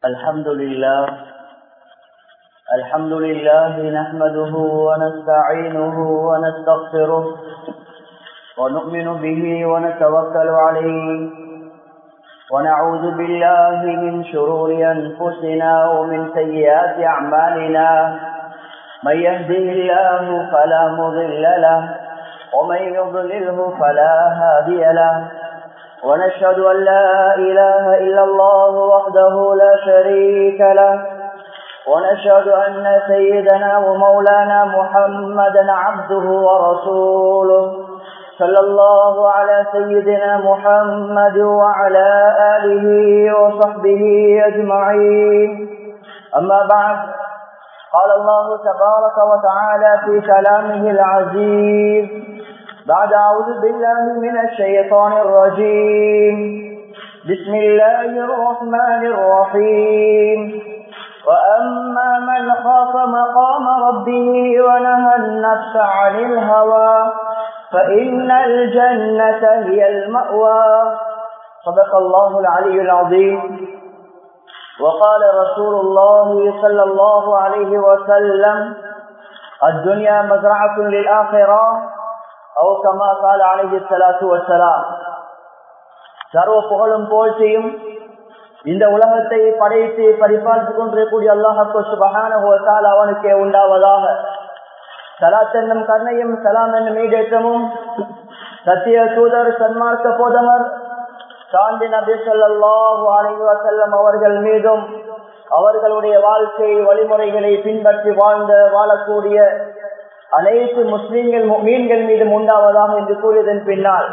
الحمد لله الحمد لله نحمده ونستعينه ونستغفره ونؤمن به ونتوكل عليه ونعوذ بالله من شرور أنفسنا ومن سيئات أعمالنا من يهده الله فلا مضل له ومن يضلله فلا هادي له ونشهد أن لا إله إلا الله وحده لا شريك له ونشهد أن سيدنا ومولانا محمدا عبده ورسوله صلى الله على سيدنا محمد وعلى آله وصحبه أجمعين أما بعد قال الله تبارك وتعالى في كلامه العزيز بعد أعوذ بالله من الشيطان الرجيم بسم الله الرحمن الرحيم وأما من خاف مقام ربه ونهى النفس عن الهوى فإن الجنة هي المأوى صدق الله العلي العظيم وقال رسول الله صلى الله عليه وسلم الدنيا مزرعة للآخرة أو كما قال عليه الصلاة والسلام சர்வ புகழும் போழ்ச்சியும் இந்த உலகத்தை படைத்து பரிபாலித்துக் கொண்டிருக்கக்கூடிய அல்லாஹு சுபகான அவனுக்கே உண்டாவதாக சலாத் என்னும் கருணையும் சலாம் என்னும் ஈடேற்றமும் சத்திய தூதர் சன்மார்க்க போதமர் சாந்தி நபி சொல்லாஹு அலைஹி வசல்லம் அவர்கள் மீதும் அவர்களுடைய வாழ்க்கை வழிமுறைகளை பின்பற்றி வாழ்ந்த வாழக்கூடிய அனைத்து முஸ்லீம்கள் மீன்கள் மீதும் உண்டாவதாக என்று கூறியதன் பின்னால்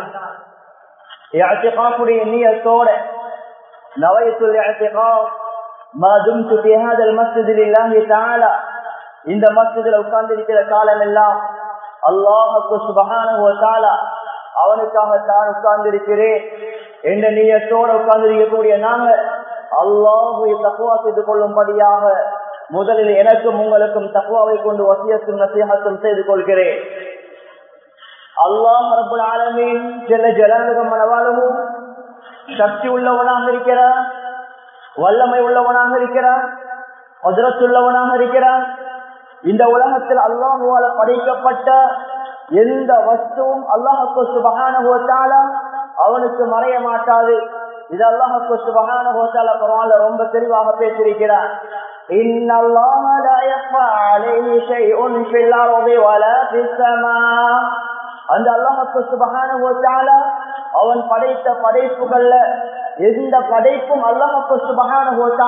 நீயத்தோட நவயத்துல் ما دمت في هذا المسجد لله تعالى இந்த மஸ்ஜிதில் உட்கார்ந்து இருக்கிற காலம் எல்லாம் அல்லாஹுக்கு சுபகான அவனுக்காக தான் உட்கார்ந்து இருக்கிறேன் என்ற நீயத்தோட உட்கார்ந்து இருக்கக்கூடிய நாங்க அல்லாஹுவை தக்குவா செய்து கொள்ளும்படியாக முதலில் எனக்கும் உங்களுக்கும் தக்குவாவை கொண்டு வசியத்தும் நசீகத்தும் செய்து கொள்கிறேன் அல்லாஹ் ரபுல் ஆலமின் செல்ல ஜலாலுகம் மனவாளமும் சக்தி உள்ளவனாக இருக்கிறான் வல்லமை உள்ளவனாக இருக்கிறான் அதிரத்துள்ளவனாக இருக்கிறான் இந்த உலகத்தில் அல்லாஹுவால படைக்கப்பட்ட எந்த வஸ்துவும் அல்லாஹு சுபகான அவனுக்கு மறைய மாட்டாது இது அல்லாஹு சுபகான பரவாயில்ல ரொம்ப தெளிவாக பேசியிருக்கிறார் إن الله لا يخفى عليه شيء في الأرض ولا في السماء அந்த அல்லாஹு சுபகான அவன் படைத்த படைப்புகள்ல எந்த படைப்பும் அல்லாஹு சுபகான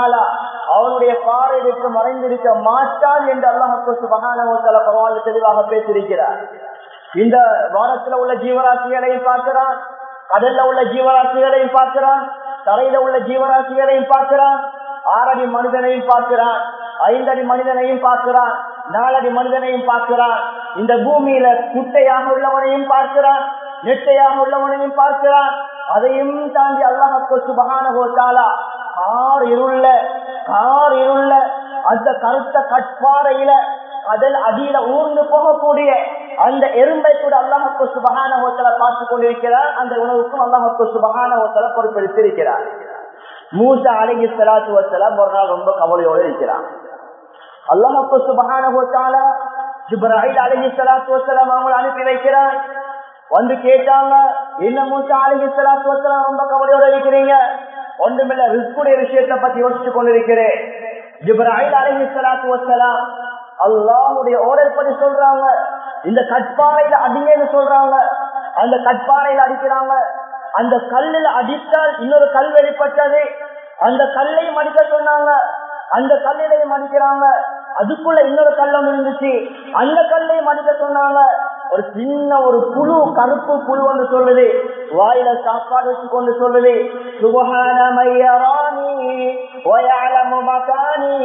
அவனுடைய பார்வைக்கு மறைந்திருக்க மாட்டான் என்று அல்லாஹு சுபகான பரவாயில்ல தெளிவாக பேசியிருக்கிறார் இந்த வாரத்துல உள்ள ஜீவராசிகளையும் பார்க்கிறான் கடல்ல உள்ள ஜீவராசிகளையும் பார்க்கிறான் தரையில உள்ள ஜீவராசிகளையும் பார்க்கிறான் ஆறடி மனிதனையும் பார்க்கிறான் ஐந்தடி மனிதனையும் பார்க்கிறான் நாலடி மனிதனையும் பார்க்கிறான் இந்த பூமியில குட்டையாக உள்ளவனையும் பார்க்கிறான் நெட்டையாக உள்ளவனையும் பார்க்கிறான் அதையும் தாண்டி அல்லாஹு சுபகான ஹோட்டாலா கார் இருள்ள கார் இருள்ள அந்த கருத்த கட்பாறையில அதில் அடியில ஊர்ந்து போகக்கூடிய அந்த எறும்பை கூட அல்லாஹு சுபகான ஹோட்டலை பார்த்து கொண்டிருக்கிறார் அந்த உணவுக்கும் அல்லாஹு சுபகான ஹோட்டலை பொறுப்பெடுத்திருக்கிறார் மூசா அழகி சலாத்து வசலாம் ஒரு நாள் ரொம்ப கவலையோடு இருக்கிறான் அல்லாஹு சுபகான ஹோட்டால ஜிப்ராஹில் அழகி சலாத்து வசலாம் அவங்களை அனுப்பி வைக்கிறான் வந்து கேட்டாங்க என்ன மூசா அழகி சலாத்து வசலாம் ரொம்ப கவலையோட இருக்கிறீங்க ஒன்றுமில்ல ரிஸ்குடைய விஷயத்தை பத்தி யோசிச்சு கொண்டிருக்கிறேன் ஜிப்ராஹில் அழகி சலாத்து வசலாம் அல்லாஹுடைய ஓடல் படி சொல்றாங்க இந்த கட்பாறையில அடிங்கன்னு சொல்றாங்க அந்த கட்பாறையில அடிக்கிறாங்க அந்த கல்லில் அடித்தால் இன்னொரு கல் வெளிப்பட்டது அந்த கல்லையும் அடிக்க சொன்னாங்க அந்த கல்லிலையும் அடிக்கிறாங்க அதுக்குள்ள இன்னொரு கல்லம் இருந்துச்சு அந்த கல்லையும் அடிக்க சொன்னாங்க ஒரு சின்ன ஒரு புழு கருப்பு புழு வந்து சொல்லுது வாயில சாப்பாடு வச்சு கொண்டு சொல்லுது சுபகான மையராணி ويعلم مكاني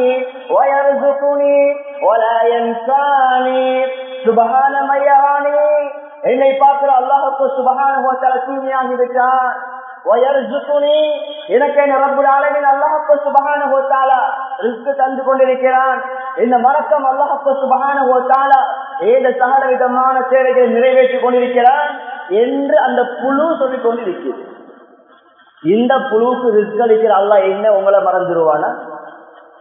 ويرزقني ولا ينساني سبحان من يراني என்னை பார்க்கிற அல்லாஹுக்கு சுபகான தூய்மையாகி விட்டான் எனக்கு என்ன ரப்புல் ஆலமின் அல்லாஹு சுபகான ஹோத்தாலா ரிஸ்க் தந்து கொண்டிருக்கிறான் இந்த வணக்கம் அல்லாஹு சுபகான ஹோத்தாலா ஏழு சகல விதமான சேவைகளை நிறைவேற்றிக் கொண்டிருக்கிறான் என்று அந்த புழு சொல்லிக் கொண்டிருக்கிறது இந்த புழுவுக்கு ரிஸ்க் அளிக்கிற அல்லா என்ன உங்களை மறந்துடுவானா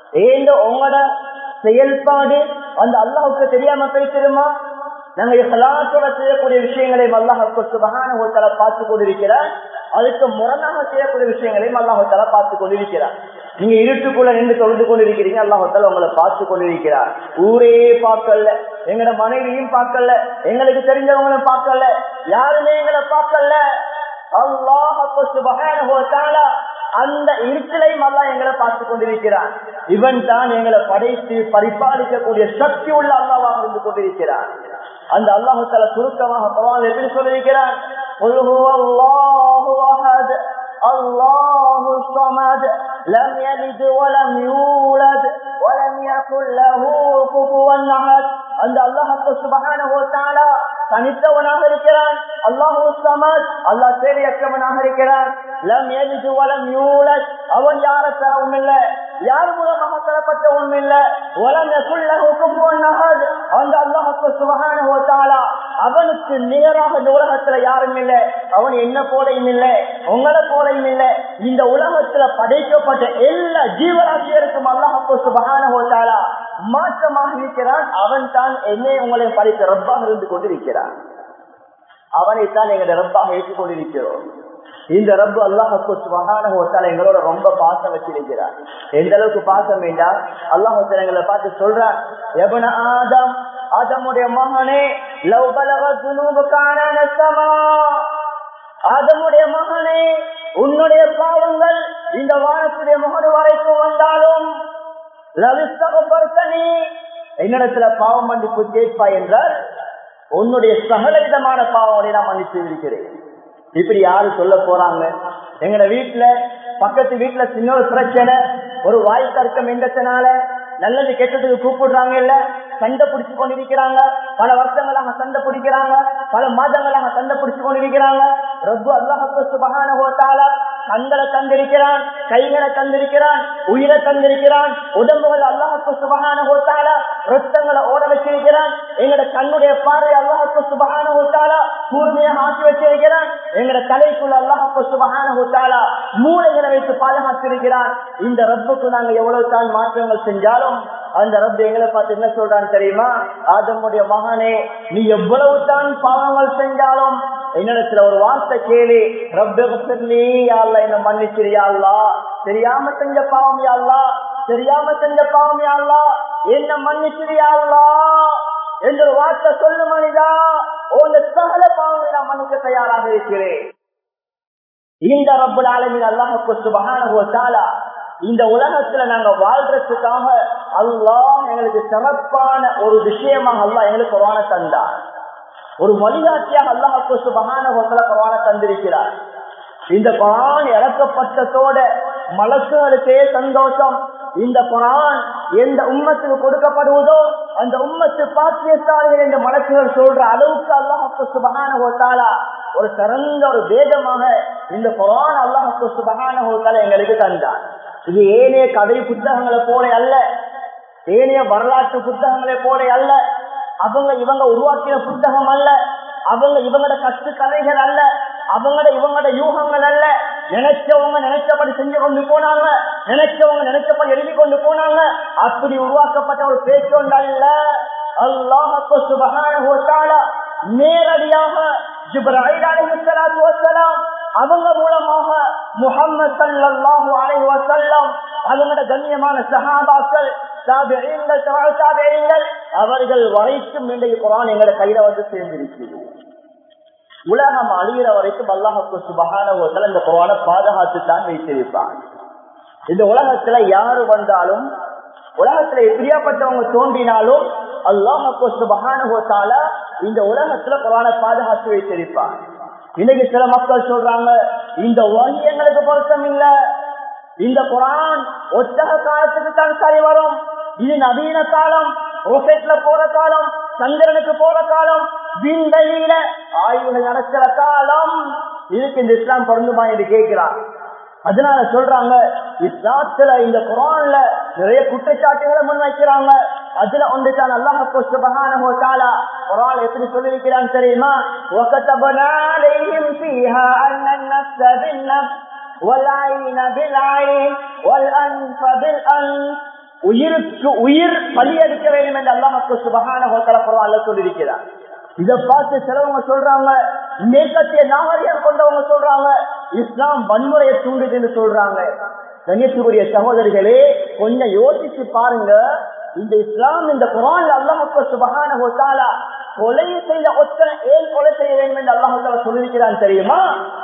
ஏந்த உங்களோட செயல்பாடு அந்த அல்லாஹுக்கு தெரியாம பேசிடுமா நாங்க இஸ்லாத்தோட செய்யக்கூடிய விஷயங்களையும் அல்லாஹுக்கு சுபகான ஒருத்தர பார்த்து கொண்டிருக்கிறார் அதுக்கு முரணாக செய்யக்கூடிய விஷயங்களையும் அல்லாஹால பார்த்து கொண்டிருக்கிறார் நீங்க இருட்டுக்குள்ள நின்று தொழுது கொண்டிருக்கிறீங்க அல்லாஹால உங்களை பார்த்து கொண்டிருக்கிறார் ஊரே பார்க்கல எங்கட மனைவியும் பார்க்கல எங்களுக்கு தெரிஞ்சவங்களும் பார்க்கல யாருமே எங்களை பார்க்கல அல்லாஹு சுபகான அந்த இருட்டிலையும் அல்லா எங்களை பார்த்து கொண்டிருக்கிறார் இவன் தான் எங்களை படைத்து பரிபாலிக்கக்கூடிய சக்தி உள்ள அல்லாவாக இருந்து கொண்டிருக்கிறார் அந்த அல்லாஹு தல சுருக்கமாக பரவாயில்ல எப்படி சொல்லியிருக்கிறான் الله الصمد لم يلد ولم يولد ولم يكن له كفوا احد அந்த அல்லாஹு சுபஹானஹு வ தஆலா தனித்தவனாக இருக்கிறான் அல்லாஹு சமத் அல்லாஹ் தேவையற்றவனாக இருக்கிறான் லம் யலிது வலம் யூலத் அவன் யார தரவும் இல்லை யார் மூலமாக தரப்பட்டவனும் இல்லை வலம் யகுல்லஹு குஃபுவன் அஹத் அந்த அல்லாஹு சுபஹானஹு வ தஆலா அவனுக்கு நேராக இந்த உலகத்துல யாரும் இல்லை அவன் என்ன போலையும் இல்லை உங்களை போலையும் இல்லை இந்த உலகத்துல படைக்கப்பட்ட எல்லா ஜீவராசியருக்கும் அல்லாஹு சுபஹானஹு வ தஆலா மாற்றமாக இருக்கிறான் அவன் தான் என்னை உங்களை படைத்த ரப்பாக இருந்து கொண்டிருக்கிறான் அவனைத்தான் எங்களை ரப்பாக ஏற்றுக் கொண்டிருக்கிறோம் இந்த ரப்பு அல்லாஹு சுபகான எங்களோட ரொம்ப பாசம் வச்சிருக்கிறார் எந்த அளவுக்கு பாசம் வேண்டாம் அல்லாஹு எங்களை பார்த்து சொல்றான் எவன ஆதம் ஆதமுடைய மகனே லவ் பலக துணுவுக்கான ஆதமுடைய மகனே உன்னுடைய பாவங்கள் இந்த வானத்துடைய முகடு வரைக்கும் வந்தாலும் என்னிடத்துல பாவம் மன்னிப்பு கேட்பாய் என்றால் உன்னுடைய சகல விதமான பாவங்களை நான் மன்னித்து இருக்கிறேன் இப்படி யாரு சொல்ல போறாங்க எங்கட வீட்டுல பக்கத்து வீட்டுல சின்ன ஒரு பிரச்சனை ஒரு வாய் தர்க்கம் எங்கத்தினால நல்லது கெட்டதுக்கு கூப்பிடுறாங்க இல்ல சண்டை பிடிச்சு கொண்டிருக்கிறாங்க பல வருஷங்களாக சண்டை பிடிக்கிறாங்க பல மாதங்களாக சண்டை பிடிச்சு கொண்டிருக்கிறாங்க ரொம்ப அல்லாஹு சுபகான கண்களை தந்திருக்கிறான் கைகளை தந்திருக்கிறான் உயிரை தந்திருக்கிறான் உடம்புகள் அல்லாஹு சுபகான ஹோத்தால ரத்தங்களை ஓட வச்சிருக்கிறான் எங்கட கண்ணுடைய பார்வை அல்லாஹு சுபகான ஹோத்தாலா கூர்மையாக ஆக்கி வச்சிருக்கிறான் எங்கட தலைக்குள்ள அல்லாஹு சுபகான ஹோத்தாலா மூளைகளை வைத்து பாதுகாத்திருக்கிறான் இந்த ரப்புக்கு நாங்க எவ்வளவு தான் மாற்றங்கள் செஞ்சாலும் அந்த ரப்பு எங்களை பார்த்து என்ன சொல்றான்னு தெரியுமா ஆதமுடைய மகனே நீ எவ்வளவு தான் பாவங்கள் செஞ்சாலும் என்னிடத்துல ஒரு வார்த்தை கேளு ரப்பி யாழ்லா என்ன மன்னிச்சிரியாள்லா தெரியாம செஞ்ச பாவம் யாழ்லா தெரியாம செஞ்ச பாவம் யாழ்லா என்ன மன்னிச்சிரியாள்லா என்ற ஒரு வார்த்தை சொல்லு மனிதா உங்க சகல பாவங்களை நான் மன்னிக்க தயாராக இருக்கிறேன் இந்த ரப்புல் ஆலமின் அல்லாஹுக்கு சுபகான இந்த உலகத்துல நாங்க வாழ்றதுக்காக அல்லாஹ் எங்களுக்கு சிறப்பான ஒரு விஷயமாக அல்லாஹ் எங்களுக்கு குரான தந்தார் ஒரு வழிகாட்டியாக அல்லாஹுக்கு சுபகான குரான தந்திருக்கிறார் இந்த குரான் இறக்கப்பட்டதோட மலக்குகளுக்கே சந்தோஷம் இந்த குரான் எந்த உம்மத்துக்கு கொடுக்கப்படுவதோ அந்த உம்மத்து பாக்கியசாலிகள் என்ற மலக்குகள் சொல்ற அளவுக்கு அல்லாஹு சுபகான ஹோத்தாலா ஒரு சிறந்த ஒரு வேதமாக இந்த குரான் அல்லாஹு சுபகான ஹோத்தாலா எங்களுக்கு தந்தார் இது ஏனைய கதை புத்தகங்களை போல அல்ல ஏனைய வரலாற்று புத்தகங்களை போல அல்ல அவங்க இவங்க உருவாக்கின புத்தகம் அல்ல அவங்க இவங்களோட கஷ்ட கதைகள் அல்ல அவங்களோட இவங்களோட யூகங்கள் அல்ல நினைச்சவங்க நினைச்சபடி செஞ்சு கொண்டு போனாங்க நினைச்சவங்க நினைச்சபடி எழுதி கொண்டு போனாங்க அப்படி உருவாக்கப்பட்ட ஒரு பேச்சொண்டு அல்ல அல்லாஹு சுபகான நேரடியாக ஜிப்ராஹிம் அலைஹிஸ்ஸலாத்து வஸ்ஸலாம் அவங்க மூலமாக முகம்மது சல்லல்லாஹு அலைஹி வஸல்லம் அவங்களோட கண்ணியமான சஹாபாக்கள் தாபிஈன்கள் தபா தாபிஈன்கள் அவர்கள் வரைக்கும் இன்றைய குர்ஆன் எங்களோட கையில வந்து சேர்ந்திருக்கிறது உலகம் அழிகிற வரைக்கும் அல்லாஹுக்கு சுபகான இந்த குரான பாதுகாத்து தான் வைத்திருப்பான் இந்த உலகத்துல யாரு வந்தாலும் உலகத்துல எப்படியாப்பட்டவங்க தோன்றினாலும் அல்லாஹுக்கு சுபகான இந்த உலகத்துல குரான பாதுகாத்து வைத்திருப்பான் இன்னைக்கு சில மக்கள் சொல்றாங்க இந்த வழி எங்களுக்கு பொருத்தம் இல்ல இந்த குரான் ஒத்தக காலத்துக்கு தான் சரி வரும் இது நவீன காலம் ரோக்கெட்ல போற காலம் சந்திரனுக்கு போற காலம் விண்வெளியில ஆய்வுகள் நடக்கிற காலம் இதுக்கு இந்த இஸ்லாம் பொருந்துமா என்று கேட்கிறான் அதனால சொல்றாங்க இஸ்லாத்துல இந்த குரான்ல நிறைய குற்றச்சாட்டுகளை முன்வைக்கிறாங்க அதுல ஒன்றுதான் அல்லாஹ் சுபஹானஹு தஆலா குர்ஆன் எப்படி சொல்லிருக்கிறான் தெரியுமா وكتبنا عليهم فيها ان النفس بالنفس والعين بالعين والانف بالانف உயிருக்கு உயிர் பலி எடுக்க வேண்டும் என்று அல்லாஹுக்கு சுபகான ஹோட்டல பரவாயில்ல சொல்லியிருக்கிறார் இதை பார்த்து சிலவங்க சொல்றாங்க மேற்கத்திய நாகரிகம் கொண்டவங்க சொல்றாங்க இஸ்லாம் வன்முறையை தூண்டுதுன்னு சொல்றாங்க கண்ணியத்துக்குரிய சகோதரிகளே கொஞ்சம் யோசிச்சு பாருங்க இந்த இஸ்லாம் இந்த குரான் அல்லாஹுக்கு சுபகான ஹோட்டாலா கொலை செய்த ஒத்தனை ஏன் கொலை செய்ய வேண்டும் என்று அல்லாஹால சொல்லியிருக்கிறான் தெரியுமா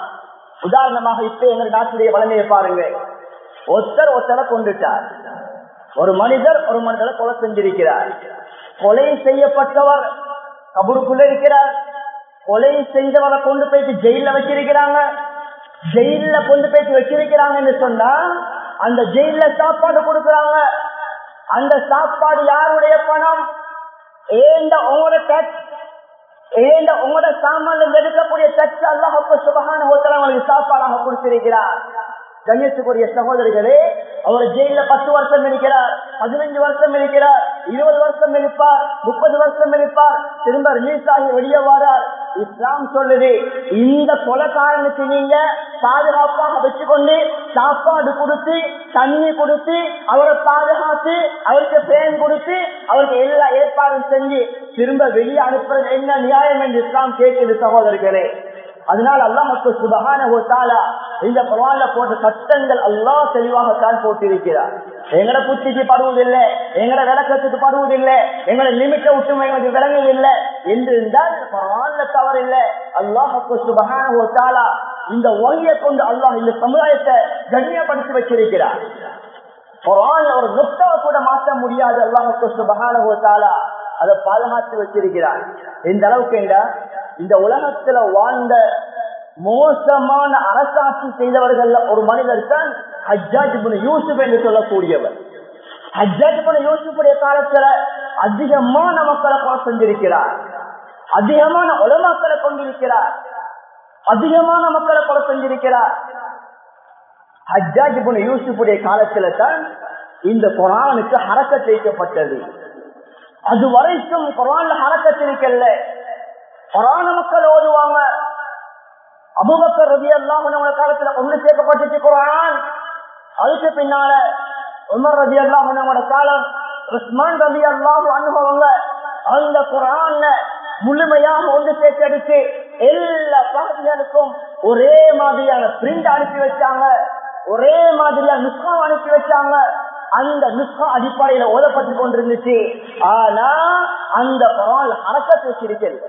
உதாரணமாக இப்ப எங்க நாட்டுடைய வளமையை பாருங்க ஒருத்தர் ஒருத்தரை கொண்டுட்டார் ஒரு மனிதர் ஒரு மனிதரை கொலை செஞ்சிருக்கிறார் கொலை செய்யப்பட்டவர் கபருக்குள்ள இருக்கிறார் கொலை செஞ்சவரை கொண்டு போயிட்டு ஜெயில வச்சிருக்கிறாங்க ஜெயில கொண்டு போயிட்டு வச்சிருக்கிறாங்கன்னு சொன்னா அந்த ஜெயில சாப்பாடு கொடுக்கறாங்க அந்த சாப்பாடு யாருடைய பணம் ஏண்ட உங்களோட டச் ஏண்ட உங்களோட சாமான்ல எடுக்கக்கூடிய டச் அல்லாஹுக்கு சுபகான ஹோட்டல் அவங்களுக்கு சாப்பாடாக கொடுத்திருக்கிறார் கண்ணியத்துக்குரிய சகோதரிகளே அவர் ஜெயில பத்து வருஷம் இருக்கிறார் பதினஞ்சு வருஷம் இருக்கிறார் இருபது வருஷம் இருப்பார் முப்பது வருஷம் இருப்பார் திரும்ப ரிலீஸ் ஆகி வெளியே வரார் இஸ்லாம் சொல்லுது இந்த கொலைக்காரனுக்கு நீங்க பாதுகாப்பாக வச்சுக்கொண்டு சாப்பாடு கொடுத்து தண்ணி கொடுத்து அவரை பாதுகாத்து அவருக்கு பேன் கொடுத்து அவருக்கு எல்லா ஏற்பாடும் செஞ்சு திரும்ப வெளியே அனுப்புறது என்ன நியாயம் என்று இஸ்லாம் கேட்குது சகோதரர்களே அதனால் அல்லாஹுக்கு சுபகான தாலா இந்த குரான்ல போட்ட சட்டங்கள் அல்லாஹ் தெளிவாகத்தான் போட்டிருக்கிறார் எங்கட புத்திக்கு படுவதில்லை எங்கட விளக்கத்துக்கு படுவதில்லை எங்கட லிமிட்டை விட்டு எங்களுக்கு விளங்குவதில்லை என்று இருந்தால் குரான்ல தவறில்லை அல்லாஹுக்கு சுபகான தாலா இந்த ஒளியை கொண்டு அல்லாஹ் இந்த சமுதாயத்தை கண்ணியப்படுத்தி வச்சிருக்கிறார் குரான்ல ஒரு நுட்பாவை கூட மாற்ற முடியாது அல்லாஹுக்கு சுபகான தாலா அதை பாதுகாத்து வச்சிருக்கிறார் இந்த அளவுக்கு என்றா இந்த உலகத்துல வாழ்ந்த மோசமான அரசாட்சி செய்தவர்கள் ஒரு மனிதர் தான் ஹஜ்ஜாஜ் யூசுப் என்று சொல்லக்கூடியவர் ஹஜ்ஜாஜ் யூசுஃபுடைய காலத்துல அதிகமான மக்களை கொலை செஞ்சிருக்கிறார் அதிகமான உலமாக்களை கொண்டிருக்கிறார் அதிகமான மக்களை கொலை செஞ்சிருக்கிறார் ஹஜ்ஜாஜ் யூசுஃபுடைய காலத்துல தான் இந்த குரானுக்கு ஹரக்கத் வைக்கப்பட்டது அது வரைக்கும் குரான்ல ஹரக்கத் இருக்கல குரான மக்கள் ஓதுவாங்க அபுபக்கர் ரவி அல்லாம காலத்துல ஒண்ணு சேர்க்கப்பட்டுச்சு குரான் அதுக்கு பின்னால உமர் ரவி அல்லாம காலம் உஸ்மான் ரவி அல்லாஹ் அனுபவங்க அந்த குரான்ல முழுமையாக ஒன்று சேர்த்தெடுத்து எல்லா பகுதிகளுக்கும் ஒரே மாதிரியான பிரிண்ட் அனுப்பி வச்சாங்க ஒரே மாதிரியான நுஸ்கா அனுப்பி வச்சாங்க அந்த நுஸ்கா அடிப்படையில ஓதப்பட்டு கொண்டிருந்துச்சு ஆனா அந்த குரான் அரக்கத்து வச்சிருக்கிறது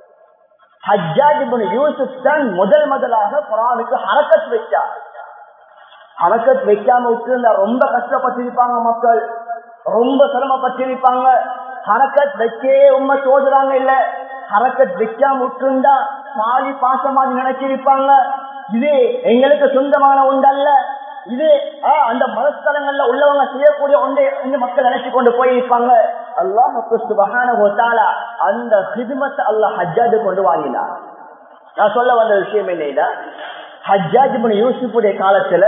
யூசுப் தான் முதல் முதலாக குரானுக்கு ஹரக்கத் வச்சார் ஹரக்கத் வைக்காம விட்டுருந்தா ரொம்ப கஷ்டப்பட்டிருப்பாங்க மக்கள் ரொம்ப சிரமப்பட்டிருப்பாங்க ஹரக்கத் வைக்கே உண்மை சோதுறாங்க இல்ல ஹரக்கத் வைக்காம விட்டுருந்தா பாதி பாசமாக நினைச்சிருப்பாங்க இது எங்களுக்கு சொந்தமான ஒன்றல்ல இது அந்த மதஸ்தலங்கள்ல உள்ளவங்க செய்யக்கூடிய ஒன்றை இந்த மக்கள் நினைச்சு கொண்டு போயிருப்பாங்க அல்லாஹ் அந்த ஹிதுமத்தை அல்லாஹ் ஹஜ்ஜாஜ் கொண்டு வாங்கினார் நான் சொல்ல வந்த விஷயம் என்ன ஹஜ்ஜாஜ் யூசுஃபுடைய காலத்துல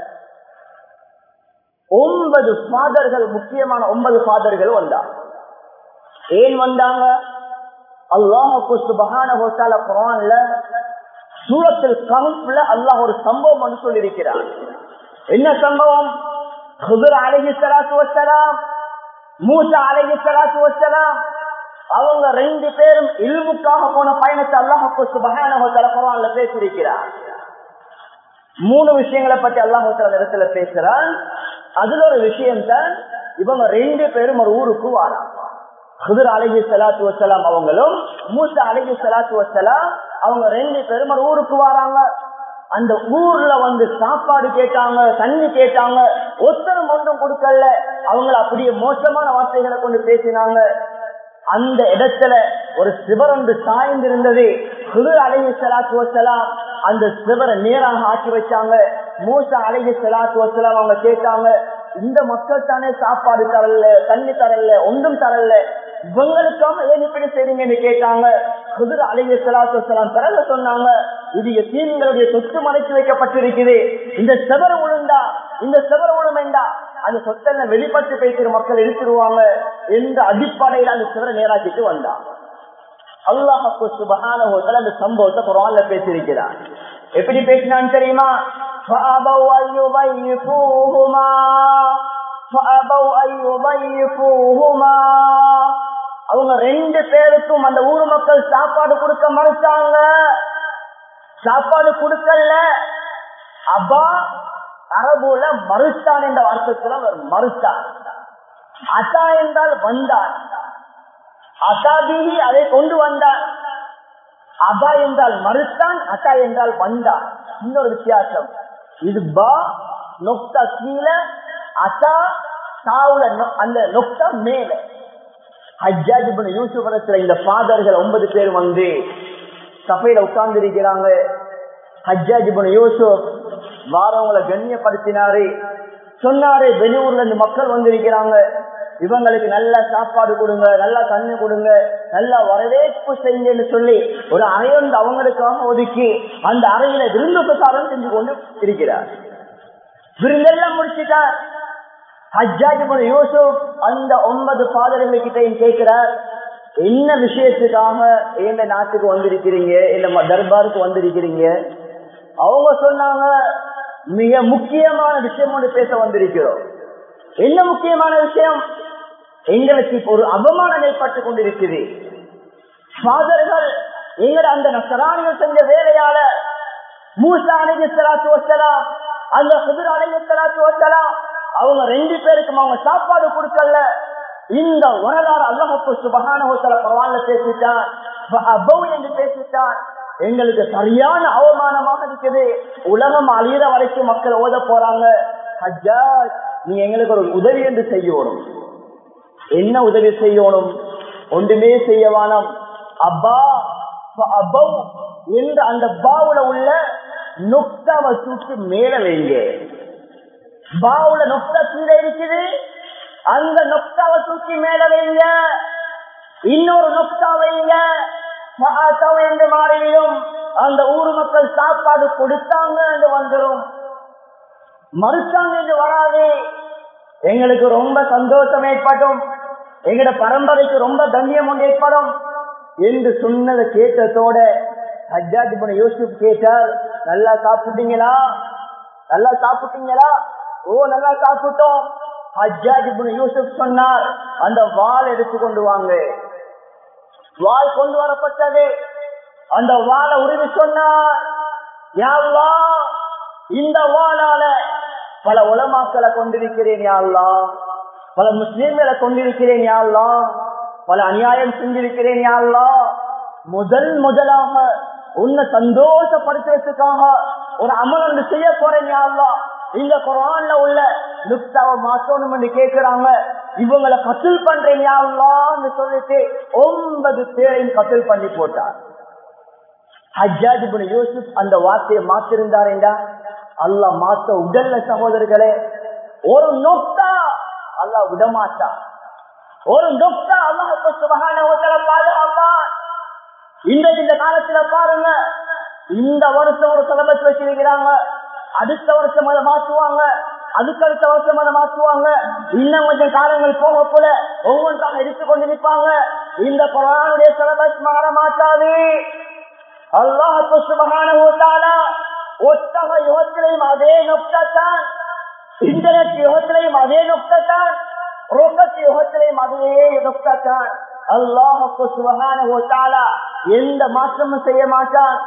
ஒன்பது ஃபாதர்கள் முக்கியமான ஒன்பது ஃபாதர்கள் வந்தாங்க ஏன் வந்தாங்க அல்லாஹுக்கு சுபகான ஹோட்டால குரான்ல சூரத்தில் கவுன்ஸ்ல அல்லாஹ் ஒரு சம்பவம் வந்து சொல்லியிருக்கிறார் என்ன சம்பவம் ஹுதர் அழகி சலாத்து வசலாம் மூசா அழகி சலாத்து வசலாம் அவங்க ரெண்டு பேரும் இல்முக்காக போன பயணத்தை அல்லாஹுக்கு சுபகான குரான்ல பேசியிருக்கிறார் மூணு விஷயங்களை பத்தி அல்லாஹு இடத்துல பேசுறான் அதுல ஒரு விஷயம் தான் இவங்க ரெண்டு பேரும் ஒரு ஊருக்கு வாராங்க ஹுதர் அழகி சலாத்து வசலாம் அவங்களும் மூசா அழகி சலாத்து வசலாம் அவங்க ரெண்டு பேரும் ஒரு ஊருக்கு வராங்க அந்த ஊர்ல வந்து சாப்பாடு கேட்டாங்க தண்ணி கேட்டாங்க ஒத்தரம் ஒன்றும் கொடுக்கல அவங்கள அப்படியே மோசமான வார்த்தைகளை கொண்டு பேசினாங்க அந்த இடத்துல ஒரு சிவர் ஒன்று சாய்ந்திருந்தது குரு அழகி சலாத்து வசலாம் அந்த சிவரை நேராக ஆக்கி வச்சாங்க மூசா அழகி சலாத்து வசலாம் அவங்க கேட்டாங்க இந்த மக்கள் தானே சாப்பாடு தரல தண்ணி தரல ஒன்றும் தரல இவங்களுக்காக ஏன் இப்படி செய்றீங்கன்னு கேட்டாங்க குதிர அழகிய சலாத்து வசலாம் பிறகு சொன்னாங்க இது எத்தீன்களுடைய சொத்து மறைச்சு வைக்கப்பட்டிருக்குது இந்த செவர உளுந்தா இந்த செவர உளுமெண்டா அந்த சொத்தெல்லாம் வெளிப்பட்டு பேசுற மக்கள் எடுத்துருவாங்க என்ற அடிப்படையில் அந்த சிவரை நேராக்கிட்டு வந்தான் அல்லாஹு சுபகான அந்த சம்பவத்தை குரான்ல பேசியிருக்கிறார் எப்படி பேசினான்னு தெரியுமா فأبوا أن يضيفوهما அவங்க ரெண்டு பேருக்கும் அந்த ஊர் மக்கள் சாப்பாடு கொடுக்க மறுத்தாங்க சாப்பாடு கொடுக்கல அப்பா அரபுல மறுத்தான் என்ற வார்த்தைக்குள்ள அவர் மறுத்தான் அசா என்றால் வந்தான் அசாபிஹி அதை கொண்டு வந்தான் அபா என்றால் மறுத்தான் அசா என்றால் வந்தான் இன்னொரு வித்தியாசம் இது பா நொக்தா கீழே அசா சாவுல அந்த நொக்தா மேல ஹஜ்ஜாஜ் யூசுப் இடத்துல இந்த ஃபாதர்கள் ஒன்பது பேர் வந்து சபையில உட்கார்ந்து இருக்கிறாங்க ஹஜ்ஜாஜ் யூசுப் வாரவங்களை கண்ணியப்படுத்தினாரு சொன்னாரு வெளியூர்ல இருந்து மக்கள் வந்திருக்கிறாங்க இவங்களுக்கு நல்ல சாப்பாடு கொடுங்க நல்லா தண்ணி கொடுங்க நல்லா வரவேற்பு செய்யுன்னு சொல்லி ஒரு அறை வந்து அவங்களுக்காக ஒதுக்கி அந்த அறையில விருந்து பிரசாரம் செஞ்சு கொண்டு இருக்கிறார் விருந்தெல்லாம் முடிச்சுட்டார் ஹஜ்ஜாஜி யூசுப் அந்த ஒன்பது பாதர்கள் கிட்டையும் கேட்கிறார் என்ன விஷயத்துக்காக எந்த நாட்டுக்கு வந்திருக்கிறீங்க இந்த தர்பாருக்கு வந்திருக்கிறீங்க அவங்க சொன்னாங்க மிக முக்கியமான விஷயம் ஒன்று பேச வந்திருக்கிறோம் என்ன முக்கியமான விஷயம் எங்களுக்கு இப்ப ஒரு அவமானம் ஏற்பட்டு கொண்டிருக்குது ஃபாதர்கள் எங்கட அந்த நசராணிகள் செஞ்ச வேலையால மூசா அணைக்கு சலாத்து வச்சலாம் அந்த குதிர் அணைக்கு சலாத்து வச்சலாம் அவங்க ரெண்டு பேருக்கும் அவங்க சாப்பாடு கொடுக்கல இந்த வரலாறு அல்லாஹப்பு சுபகான பரவாயில்ல பேசிட்டான் என்று பேசிட்டான் எங்களுக்கு சரியான அவமானமாக இருக்குது உலகம் அழியிற வரைக்கும் மக்கள் ஓத போறாங்க ஹஜ்ஜாஜ் நீ எங்களுக்கு ஒரு உதவி என்று செய்யணும் என்ன உதவி செய்யணும் ஒன்றுமே செய்யவானம் அப்பா அபவ் என்று அந்த பாவுல உள்ள நொக்தாவை தூக்கி மேல வைங்க பாவுல நொக்தா கீழே இருக்குது அந்த நொக்தாவை தூக்கி மேல வைங்க இன்னொரு நொக்தா வைங்க என்று மாறிவிடும் அந்த ஊர் மக்கள் சாப்பாடு கொடுத்தாங்க என்று வந்துடும் மறுத்தாங்க என்று வராது எங்களுக்கு ரொம்ப சந்தோஷம் ஏற்படும் எங்கட பரம்பரைக்கு ரொம்ப கண்ணியம் ஒன்று ஏற்படும் என்று சொன்னதை கேட்டதோட ஹஜ்ஜாஜ் யூசுப் கேட்டார் நல்லா சாப்பிட்டீங்களா நல்லா சாப்பிட்டீங்களா ஓ நல்லா சாப்பிட்டோம் ஹஜ்ஜாஜ் யூசுப் சொன்னார் அந்த வால் எடுத்து கொண்டு வாங்க வால் கொண்டு வரப்பட்டது அந்த வாழை உருவி சொன்னார் யாழ்லா இந்த வாழால பல உலமாக்களை கொண்டிருக்கிறேன் யாழ்லா பல முஸ்லீம்களை கொண்டிருக்கிறேன் யாழ்லா பல அநியாயம் செஞ்சிருக்கிறேன் யாழ்லா முதல் முதலாக உன்னை சந்தோஷப்படுத்துறதுக்காக ஒரு அமல் ஒன்று செய்ய போறேன் யாழ்லா இந்த குரான்ல உள்ள லுப்தாவை மாத்தணும் என்று கேட்கிறாங்க இவங்களை கத்தில் பண்றேன் யாழ்லான்னு சொல்லிட்டு ஒன்பது பேரையும் கத்தில் பண்ணி போட்டார் ஹஜ்ஜாஜ் யூசுப் அந்த வார்த்தையை மாத்திருந்தாரேண்டா அல்லா மாத்த உடல்ல சகோதரர்களே ஒரு நொக்தா அல்லா விடமாட்டா ஒரு நொக்தா அல்லாஹ் சுபகான பாதுகாப்பான் இன்றைக்கு இந்த காலத்துல பாருங்க இந்த வருஷம் ஒரு சிலபஸ் வச்சிருக்கிறாங்க அடுத்த வருஷம் அதை மாற்றுவாங்க அதுக்கு அடுத்த வருஷம் அதை மாற்றுவாங்க இன்னும் கொஞ்சம் காலங்கள் போக போல ஒவ்வொன்றாக எடுத்துக்கொண்டு நிற்பாங்க இந்த குரானுடைய சிலபஸ் மாற மாட்டாது அல்லாஹு சுபகான ஒத்தக யுகத்திலையும் அதே நொக்கத்தான் இன்டர்நெட் யுகத்திலையும் அதே நொக்கத்தான் ரோக்கத் யுகத்திலையும் அதே நொக்கத்தான் அல்லாஹுக்கு சுபகான ஓட்டாளா எந்த மாற்றமும் செய்ய மாட்டான்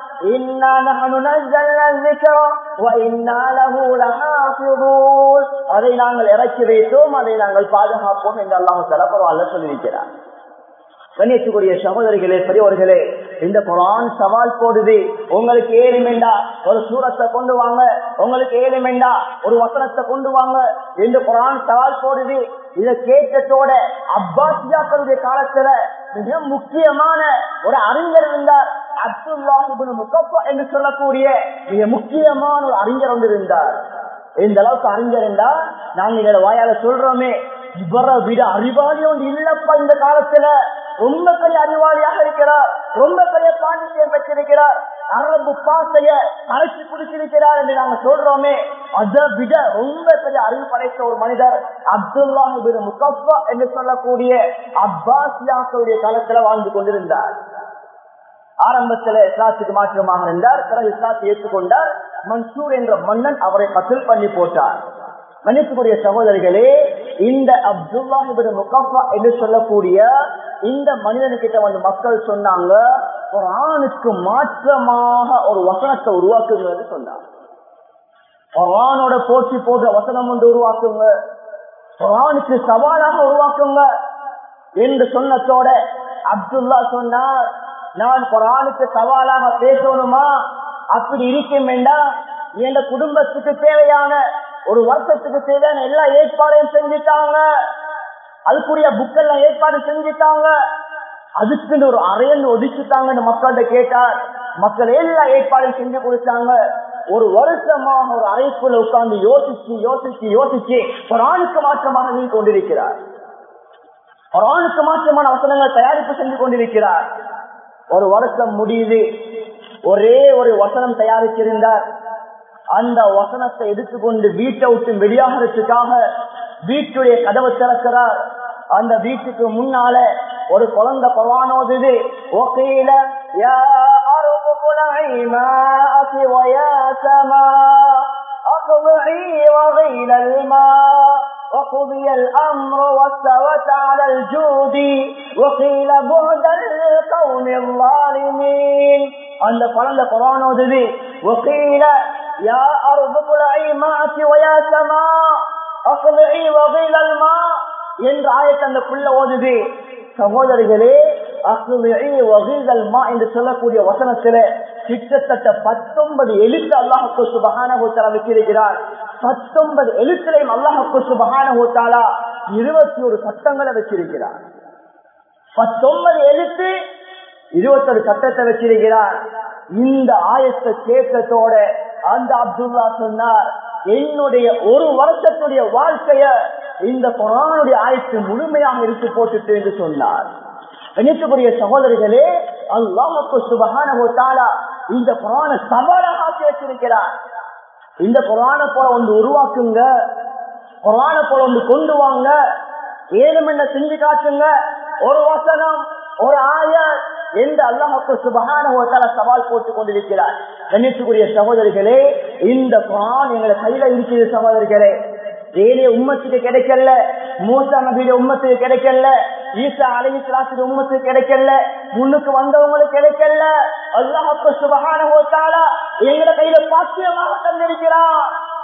அதை நாங்கள் இறக்கி வைத்தோம் அதை நாங்கள் பாதுகாப்போம் என்று அல்லாஹு தலப்பரவால்ல சொல்லியிருக்கிறார் கண்ணியத்துக்குரிய சகோதரிகளே பெரியவர்களே இந்த குரான் சவால் போடுது உங்களுக்கு ஏழுமெண்டா ஒரு சூரத்தை கொண்டு வாங்க உங்களுக்கு ஏழுமெண்டா ஒரு வசனத்தை கொண்டு வாங்க இந்த குரான் சவால் போடுது இதை கேட்டத்தோட அப்பாசியாக்களுடைய காலத்துல மிக முக்கியமான ஒரு அறிஞர் இருந்தார் அப்துல்லாஹிபின் முகப்பா என்று சொல்லக்கூடிய மிக முக்கியமான ஒரு அறிஞர் ஒன்று இருந்தார் இந்த அளவுக்கு அறிஞர் இருந்தா நாங்க எங்களை வாயால சொல்றோமே இவரை விட அறிவாளி ஒன்று இல்லப்பா இந்த காலத்துல ரொம்ப பெரிய அறிவாளியாக இருக்கிறார் ரொம்ப பெரிய பாண்டித்யம் பெற்றிருக்கிறார் அரபு பாசைய அழைச்சி பிடிச்சிருக்கிறார் என்று நாங்க சொல்றோமே அதை விட ரொம்ப பெரிய அறிவு படைத்த ஒரு மனிதர் அப்துல்லாஹிபின் முகப்பா என்று சொல்லக்கூடிய அப்பாசியாக்களுடைய காலத்துல வாழ்ந்து கொண்டிருந்தார் ஆரம்பத்துல இஸ்லாத்துக்கு மாற்றமாக இருந்தார் பிறகு இஸ்லாத்தை ஏற்றுக்கொண்டார் மன்சூர் என்ற மன்னன் அவரை கத்தில் பண்ணி போட்டார் மன்னிப்புக்குரிய சகோதரிகளே இந்த அப்துல்லாஹிபின் முகஃபா என்று சொல்லக்கூடிய இந்த மனிதனுக்கிட்ட வந்து மக்கள் சொன்னாங்க ஒரு ஆணுக்கு மாற்றமாக ஒரு வசனத்தை உருவாக்குங்கன்னு சொன்னாங்க குரானோட போட்டி போடுற வசனம் ஒன்று உருவாக்குங்க குரானுக்கு சவாலாக உருவாக்குங்க என்று சொன்னதோட அப்துல்லா சொன்னார் நான் குரானுக்கு சவாலாக பேசணுமா அப்படி இருக்கும் வேண்டாம் என் குடும்பத்துக்கு தேவையான ஒரு வருஷத்துக்கு தேவையான எல்லா ஏற்பாடையும் செஞ்சுட்டாங்க அதுக்குரிய புக்கெல்லாம் ஏற்பாடு செஞ்சுட்டாங்க அதுக்குன்னு ஒரு அறையன்னு ஒதுக்கிட்டாங்கன்னு மக்கள்கிட்ட கேட்டார் மக்கள் எல்லா ஏற்பாடையும் செஞ்சு கொடுத்தாங்க ஒரு வருஷமாக ஒரு அறைக்குள்ள உட்கார்ந்து யோசிச்சு யோசிச்சு யோசிச்சு ஒரு ஆணுக்கு மாற்றமாக நீ கொண்டிருக்கிறார் ஒரு ஆணுக்கு மாற்றமான வசனங்கள் தயாரிப்பு செஞ்சு கொண்டிருக்கிறார் ஒரு வருஷம் முடியுது ஒரே ஒரு வசனம் தயாரிச்சிருந்தார் அந்த வசனத்தை எடுத்துக்கொண்டு வீட்டை விட்டு வெளியாகிறதுக்காக வீட்டுடைய கதவை திறக்கிறார் அந்த வீட்டுக்கு முன்னால ஒரு குழந்தை பவானோதுது ஓகேல وغيل الماء وقضي الأمر واستوت على الجود وقيل بعدا للقوم الظالمين அந்த குழந்தை குரானோதுது وقيل يا أرض ابلعي معك ويا سماء أقلعي وغيل الماء என்ற ஆயத்தை அந்த புள்ள ஓதுது சகோதரிகளே வகைகள்மா என்று சொல்லக்கூடிய வசனத்தில கிட்டத்தட்ட பத்தொன்பது எழுத்து அல்லாஹு சுபகான ஹோத்தாலா வச்சிருக்கிறார் பத்தொன்பது எழுத்துலையும் அல்லாஹு சுபகான ஹோத்தாலா இருபத்தி ஒரு சட்டங்களை வச்சிருக்கிறார் பத்தொன்பது எழுத்து இருபத்தொரு சட்டத்தை வச்சிருக்கிறார் இந்த ஆயத்தை கேட்கத்தோட அந்த அப்துல்லா சொன்னார் என்னுடைய ஒரு வருஷத்துடைய வாழ்க்கைய இந்த குரானுடைய ஆயத்து முழுமையாக இருக்கு போட்டுட்டு என்று சொன்னார் கணிக்கக்கூடிய சகோதரிகளே அல்லாஹுக்கு சுபகான இந்த குரான சவாலாக ஆக்கி வச்சிருக்கிறார் இந்த குரான போல ஒன்று உருவாக்குங்க குரான போல ஒன்று கொண்டு வாங்க ஏதும் என்ன செஞ்சு காட்டுங்க ஒரு வசனம் ஒரு ஆய எந்த அல்லாஹுக்கு சுபகான சவால் போட்டுக் கொண்டிருக்கிறார் கண்ணியத்துக்குரிய சகோதரிகளே இந்த குரான் எங்களை கையில இருக்கிறது சகோதரிகளே ஏழைய உம்மத்துக்கு கிடைக்கல மூசா நபியில உம்மத்துக்கு கிடைக்கல ஈசா அலி கிளாஸுக்கு உம்மத்துக்கு கிடைக்கல முன்னுக்கு வந்தவங்களுக்கு கிடைக்கல அல்லாஹுக்கு சுபகான ஹோத்தாலா எங்களை கையில பாக்கியமாக தந்திருக்கிறான்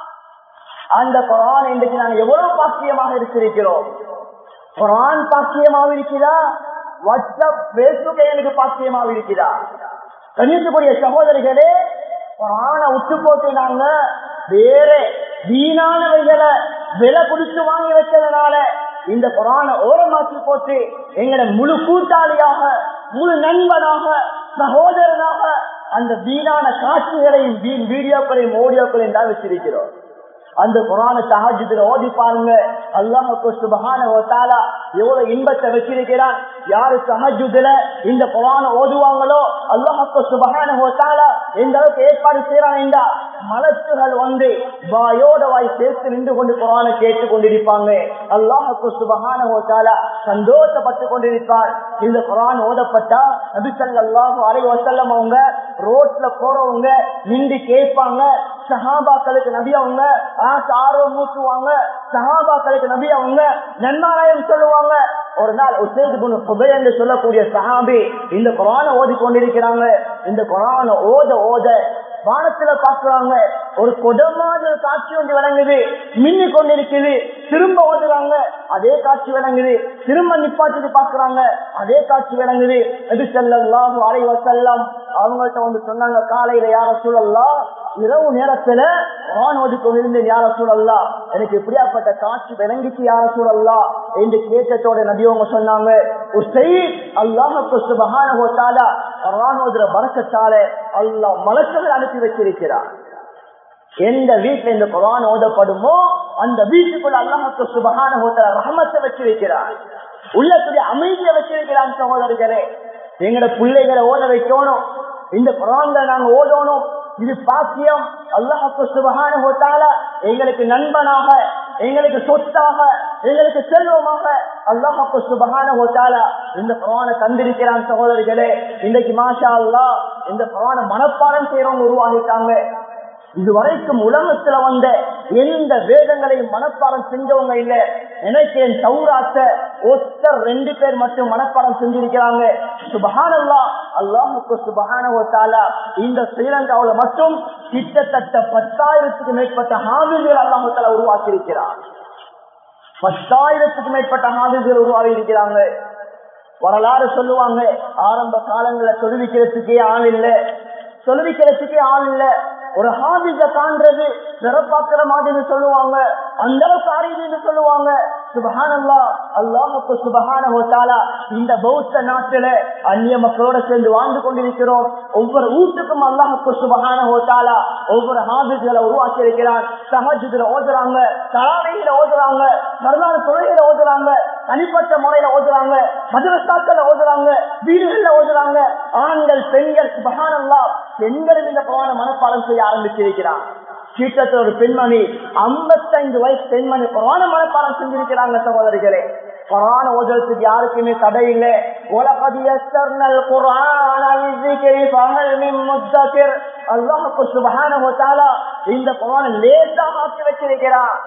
அந்த குரான் இன்றைக்கு நான் எவ்வளவு பாக்கியமாக இருக்கிறோம் குரான் பாக்கியமாக இருக்கிறா வாட்ஸ்அப் பேஸ்புக் எனக்கு பாக்கியமாக இருக்கிறா கணித்துக்கூடிய சகோதரிகளே குரான உத்து போட்டு நாங்க வேற வீணானவைகளை விலை குடிச்சு வாங்கி வச்சதுனால இந்த குரான ஓரமாக்கி போட்டு எங்களை முழு கூட்டாளியாக முழு நண்பனாக சகோதரனாக அந்த வீணான காட்சிகளையும் வீண் வீடியோக்களையும் ஓடியோக்களையும் தான் வச்சிருக்கிறோம் அந்த குரான சஹாஜத்துல ஓதி பாருங்க அல்லாஹுக்கு சுபகான ஓத்தாலா எவ்வளவு இன்பத்தை வச்சிருக்கிறான் யாரு சஹஜுதுல இந்த குரான ஓதுவாங்களோ அல்லாஹுக்கு சுபகான ஓத்தாலா எந்த அளவுக்கு ஏற்பாடு செய்யறான் என்றா மலத்துகள் வந்து வாயோட வாய் சேர்த்து நின்று கொண்டு குரான கேட்டு கொண்டிருப்பாங்க அல்லாஹுக்கு சுபகான ஓத்தாலா சந்தோஷப்பட்டு கொண்டிருப்பார் இந்த குரான் ஓதப்பட்டா நபிசல்லாஹு அலை வசல்லம் அவங்க ரோட்ல போறவங்க நின்று கேட்பாங்க சஹாபாக்களுக்கு நபி அவங்க ஆசை ஆர்வம் மூட்டுவாங்க சஹாபாக்களுக்கு நபி அவங்க நன்மாராயம் சொல்லுவாங்க ஒரு நாள் உசேது புகை என்று சொல்லக்கூடிய சஹாபி இந்த குரான ஓதி கொண்டிருக்கிறாங்க இந்த குரான ஓத ஓத வானத்துல பாக்குறாங்க ஒரு கொடமான காட்சி ஒன்று விளங்குது மின்னி கொண்டிருக்குது திரும்ப ஓதுறாங்க அதே காட்சி விளங்குது திரும்ப நிப்பாட்டி பாக்குறாங்க அதே காட்சி விளங்குது எது செல்லாம் அரை வசல்லாம் அவங்கள்ட்ட வந்து சொன்னாங்க காலையில யார சூழல்லாம் இரவு நேரத்துல ஆண் ஓதி கொண்டிருந்தேன் யார சூழல்லாம் எனக்கு எப்படியாப்பட்ட காட்சி விளங்கிச்சு யார சூழல்லாம் என்று கேட்டத்தோட நபியவங்க சொன்னாங்க ஒரு செய் அல்லாஹுக்கு சுபகான ஹோத்தாலா குரான் ஓதுற பறக்கத்தால அல்லாஹ் மலக்குகள் அனுப்பி வச்சிருக்கிறார் எந்த வீட்டுல இந்த குரான் ஓதப்படுமோ அந்த வீட்டுக்குள்ள அல்லாஹுக்கு சுபகான ஹோத்தல ரஹமத்தை வச்சு வைக்கிறார் உள்ளத்துடைய அமைதியை வச்சிருக்கிறான் சகோதரர்களே எங்கட பிள்ளைகளை ஓத வைக்கணும் இந்த குரான்களை நாங்க ஓதணும் இது பாக்கியம் அல்லாஹுக்கு சுபகான ஹோத்தால எங்களுக்கு நண்பனாக எங்களுக்கு சொத்தாக எங்களுக்கு செல்வமாக அல்லாஹுக்கு சுபகான ஹோத்தால இந்த குரானை தந்திருக்கிறான் சகோதரிகளே இன்னைக்கு மாஷா அல்லா இந்த குரான மனப்பாடம் செய்யறவங்க உருவாகிட்டாங்க இதுவரைக்கும் உலகத்துல வந்த எந்த வேதங்களையும் மனப்பாடம் செஞ்சவங்க இல்ல நினைக்கிறேன் சௌராத்த ஒத்தர் ரெண்டு பேர் மட்டும் மனப்பாடம் செஞ்சிருக்கிறாங்க சுபஹானல்லா அல்லாஹுக்கு சுபஹானவத்தாலா இந்த ஸ்ரீலங்காவுல மட்டும் கிட்டத்தட்ட பத்தாயிரத்துக்கு மேற்பட்ட ஹாமில்கள் அல்லாஹால உருவாக்கி இருக்கிறார் பத்தாயிரத்துக்கு மேற்பட்ட ஹாமில்கள் உருவாகி இருக்கிறாங்க வரலாறு சொல்லுவாங்க ஆரம்ப காலங்கள தொழுவிக்கிறதுக்கே ஆள் இல்ல தொழுவிக்கிறதுக்கே ஆள் இல்ல ஒரு ஹாபிஸ காண்றது சிறப்பாக்குற மாதிரி சொல்லுவாங்க அந்த அளவுக்கு அறிவுன்னு சொல்லுவாங்க சுபஹானல்லா அல்லாஹுக்கு சுபஹான ஹோட்டாலா இந்த பௌத்த நாட்டில அந்நிய மக்களோட சேர்ந்து வாழ்ந்து கொண்டிருக்கிறோம் ஒவ்வொரு வீட்டுக்கும் அல்லாஹுக்கு சுபஹான ஹோட்டாலா ஒவ்வொரு ஹாபிஸ்களை உருவாக்கி இருக்கிறான் சஹஜத்துல ஓதுறாங்க தராவையில ஓதுறாங்க மறுநாள் தொழில ஓதுறாங்க தனிப்பட்ட முறையில ஓதுறாங்க மதுரஸ்தாக்கள் ஓதுறாங்க வீடுகள்ல ஓதுறாங்க ஆண்கள் பெண்கள் சுபஹானல்லா பெண்களும் இந்த பவான மனப்பாடம் செய்ய ஆரம்பிச்சிருக்கிறான் சீட்டத்தில் ஒரு பெண்மணி ஐம்பத்தைந்து வயசு பெண்மணி புராண மனப்பாடம் செஞ்சிருக்கிறாங்க சகோதரிகளே குரான் ஓதுறதுக்கு யாருக்குமே தடை இல்லை உலகதி எஸ்தர்னல் குரான் அல்லாஹுக்கு சுபஹான இந்த குரான் லேசா ஆக்கி வச்சிருக்கிறான்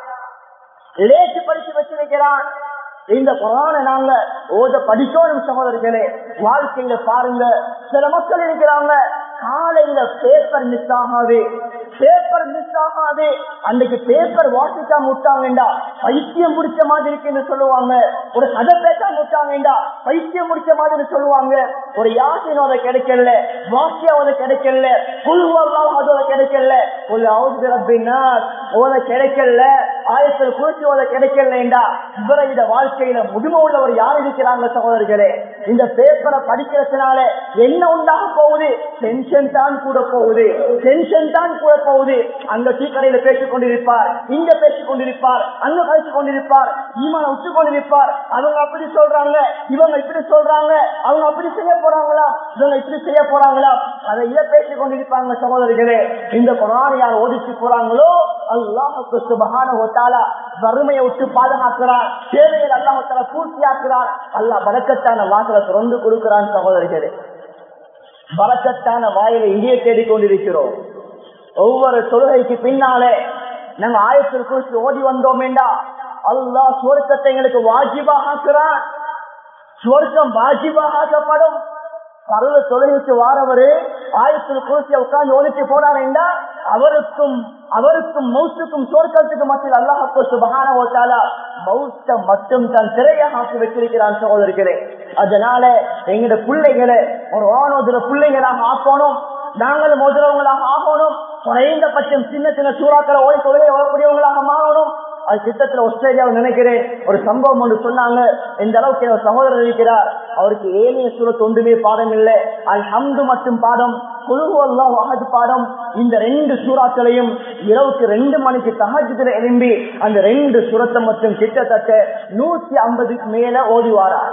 லேசு படிச்சு வச்சிருக்கிறான் இந்த குரான நாங்க ஓத படிக்கணும் சகோதரர்களே வாழ்க்கையில பாருங்க சில மக்கள் இருக்கிறாங்க காலையில பேப்பர் மிஸ் ஆகாது பேப்பர் மிஸ் ஆகாது அன்றைக்கு பேப்பர் வாசிக்காம விட்டாங்கடா பைத்தியம் முடிச்ச மாதிரி இருக்குன்னு சொல்லுவாங்க ஒரு கதை பேசாம விட்டாங்கடா பைத்தியம் முடிச்ச மாதிரி சொல்லுவாங்க ஒரு யாசின் அதை கிடைக்கல வாக்கியம் அதை கிடைக்கல புல்வெல்லாம் அதோட கிடைக்கல ஒரு அவுது அப்படின்னா ஓத கிடைக்கல ஆயத்தில் குறிச்சி ஓத கிடைக்கலண்டா விபரீத வாழ்க்கையில முதுமை உள்ளவர் யார் இருக்கிறாங்க சகோதரர்களே இந்த பேப்பரை படிக்கிறதுனால என்ன உண்டாக போகுது டென்ஷன் தான் கூட போகுது டென்ஷன் தான் கூட போகுது அங்க டீ கடையில பேசிக் கொண்டிருப்பார் இங்க பேசிக் கொண்டிருப்பார் அங்க பேசிக் கொண்டிருப்பார் ஈமான உச்சு கொண்டிருப்பார் அவங்க அப்படி சொல்றாங்க இவங்க இப்படி சொல்றாங்க அவங்க அப்படி செய்ய போறாங்களா இவங்க இப்படி செய்ய போறாங்களா அதை இதை பேசிக் கொண்டிருப்பாங்க சகோதரிகளே இந்த குரான் யார் ஓடிச்சு போறாங்களோ அல்லாஹுக்கு சுபகான ஒத்தாலா வறுமையை விட்டு பாதுகாக்கிறார் தேவையை அல்லாஹால பூர்த்தியாக்குறார் அல்லாஹ் வழக்கத்தான வாசலை திறந்து கொடுக்கிறான் சகோதரிகளே வழக்கத்தான வாயிலை இங்கே தேடிக்கொண்டிருக்கிறோம் ஒவ்வொரு தொழுகைக்கு பின்னாலே நாங்க ஆயத்தில் குறித்து ஓடி வந்தோமேண்டா அல்லாஹ் சுவர்க்கத்தை எங்களுக்கு வாஜிபாக ஆக்குறான் சுவர்க்கம் வாஜிபாக ஆக்கப்படும் பருவ தொழுகைக்கு வாரவரு ஆயத்தில் குறித்து உட்கார்ந்து ஓடிட்டு போனாரேண்டா அவருக்கும் அவருக்கும் மௌத்துக்கும் சோர்க்கத்துக்கு மத்தியில் அல்லாஹு சுபகான ஓட்டாலா மௌத்த மட்டும் தன் திரையாக ஆக்கி வச்சிருக்கிறான் சகோதரிகளே அதனால எங்கட பிள்ளைகளை ஒரு வானோதுல பிள்ளைகளாக ஆக்கணும் நாங்களும் முதலவங்களாக ஆகணும் குறைந்தபட்சம் சின்ன சின்ன சூறாக்களை ஓடி தொழிலை வரக்கூடியவங்களாக மாறணும் அது திட்டத்துல ஆஸ்திரேலியாவில் நினைக்கிறேன் ஒரு சம்பவம் ஒன்று சொன்னாங்க இந்த அளவுக்கு ஒரு சகோதரர் இருக்கிறார் அவருக்கு ஏனைய சூரத் ஒன்றுமே பாடம் இல்லை அது ஹம்து மட்டும் பாடம் குழுவெல்லாம் வாகது பாடம் இந்த ரெண்டு சூறாக்களையும் இரவுக்கு ரெண்டு மணிக்கு தகஜத்துல எழும்பி அந்த ரெண்டு சுரத்தை மட்டும் கிட்டத்தட்ட நூத்தி ஐம்பதுக்கு மேல ஓடிவாரார்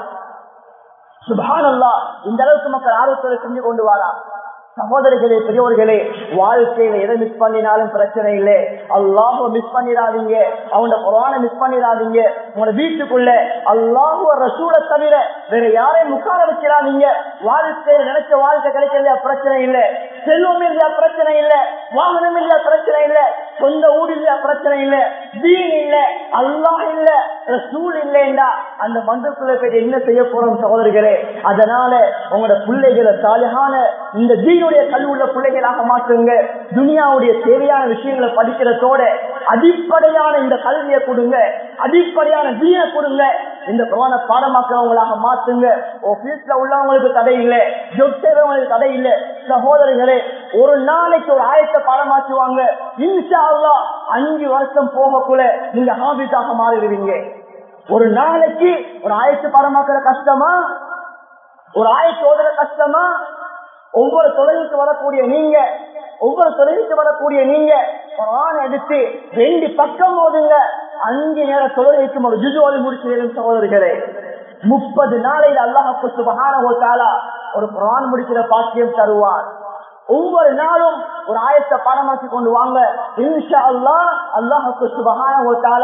சுபானல்லா இந்த அளவுக்கு மக்கள் ஆர்வத்தோடு செஞ்சு கொண்டு வாரார் சகோதரிகளே பெரியவர்களே வாழ்க்கையில எதை மிஸ் பண்ணினாலும் பிரச்சனை இல்லை அல்லாஹுவ மிஸ் பண்ணிடாதீங்க அவனோட குரான மிஸ் பண்ணிடாதீங்க உங்களோட வீட்டுக்குள்ள அல்லாஹுவ ரசூலை தவிர வேற யாரையும் உட்கார வச்சிடாதீங்க வாழ்க்கையில நினைச்ச வாழ்க்கை கிடைக்கலையா பிரச்சனை இல்லை செல்வம் இல்லையா பிரச்சனை இல்லை வாகனம் இல்லையா பிரச்சனை இல்லை சொந்த ஊர் இல்லையா பிரச்சனை இல்லை தீன் இல்ல அல்லாஹ் இல்ல ரசூல் இல்லைண்டா அந்த மன்றக்குள்ள போய் என்ன செய்ய போறோம் சகோதரிகளே அதனால உங்களோட பிள்ளைகளை சாலையான இந்த தீனுடைய கல்வியுள்ள பிள்ளைகளாக மாற்றுங்க துனியாவுடைய தேவையான விஷயங்களை படிக்கிறதோட அடிப்படையான இந்த கல்வியை கொடுங்க அடிப்படையான தீனை கொடுங்க இந்த பிரமாண பாடமாக்குறவங்களாக மாற்றுங்க ஆபீஸ்ல உள்ளவங்களுக்கு தடை இல்லை ஜொப் செய்றவங்களுக்கு தடை இல்லை சகோதரிகளே ஒரு நாளைக்கு ஒரு ஆயத்தை பாடமாக்குவாங்க இன்ஷா அல்லாஹ் அஞ்சு வருஷம் போகக்குள்ள நீங்க ஹாபிஸாக மாறிடுவீங்க ஒரு நாளைக்கு ஒரு ஆயத்து பாடமாக்குற கஷ்டமா ஒரு ஆயத்து ஓதுற கஷ்டமா ஒவ்வொரு தொழிலுக்கு வரக்கூடிய நீங்க ஒவ்வொரு தொழிலுக்கு வரக்கூடிய நீங்க குரான் எடுத்து ரெண்டு பக்கம் ஓதுங்க அஞ்சு நேர தொழிலுக்கு ஒரு ஜுஜு ஓதி முடிச்சு சகோதரிகளே முப்பது நாளையில் அல்லாஹு சுபகான ஒரு குரான் முடிக்கிற பாக்கியம் தருவார் ஒவ்வொரு நாளும் ஒரு ஆயத்தை பாடமாக்கி கொண்டு வாங்க இன்ஷா அல்லா அல்லாஹுக்கு சுபகான